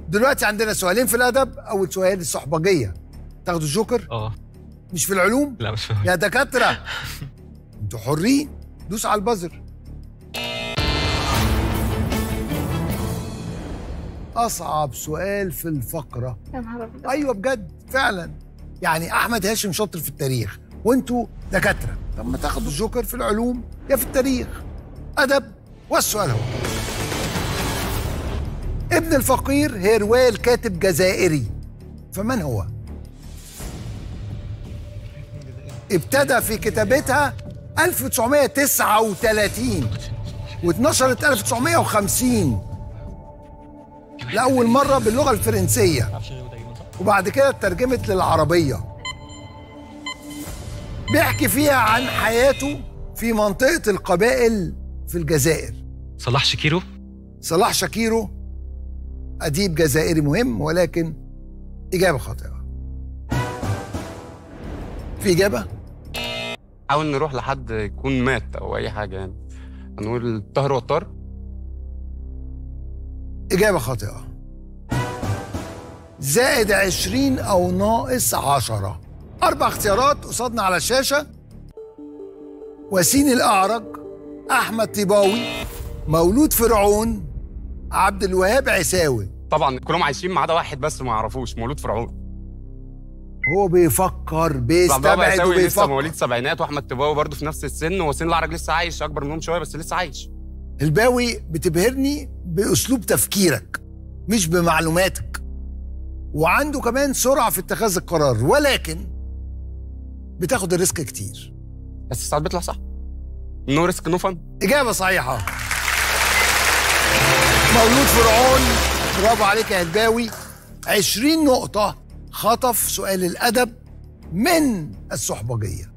دلوقتي عندنا سؤالين في الادب اول سؤال الصحبجيه تاخدوا الجوكر اه مش في العلوم لا مش فاهم يا دكاتره انتوا حرين دوس على البزر اصعب سؤال في الفقره يا نهار ابيض ايوه بجد فعلا يعني احمد هاشم شاطر في التاريخ وانتوا دكاتره طب ما تاخدوا الجوكر في العلوم يا في التاريخ ادب والسؤال هو ابن الفقير هي روايه الكاتب جزائري فمن هو ابتدى في كتابتها 1939 واتنشرت 1950 لأول مرة باللغة الفرنسية وبعد كده اترجمت للعربية بيحكي فيها عن حياته في منطقة القبائل في الجزائر صلاح شكيرو صلاح شاكيرو أديب جزائري مهم ولكن إجابة خاطئة في إجابة؟ حاول نروح لحد يكون مات او اي حاجه يعني هنقول طاهر وطار إجابة خاطئة زائد عشرين أو ناقص عشرة أربع اختيارات قصادنا على الشاشة وسيم الأعرج أحمد طيباوي مولود فرعون عبد الوهاب عساوي طبعا كلهم عايشين ما عدا واحد بس ما يعرفوش مولود فرعون هو بيفكر عبد الوهاب بيستبعد عيساوي لسه وبيفكر مواليد سبعينات واحمد تباوي برضه في نفس السن وسين العرج لسه عايش اكبر منهم شويه بس لسه عايش الباوي بتبهرني بأسلوب تفكيرك مش بمعلوماتك وعنده كمان سرعة في اتخاذ القرار ولكن بتاخد الريسك كتير بس ساعات بيطلع صح نو ريسك نو فن إجابة صحيحة مولود فرعون برافو عليك يا الباوي 20 نقطة خطف سؤال الأدب من الصحبجية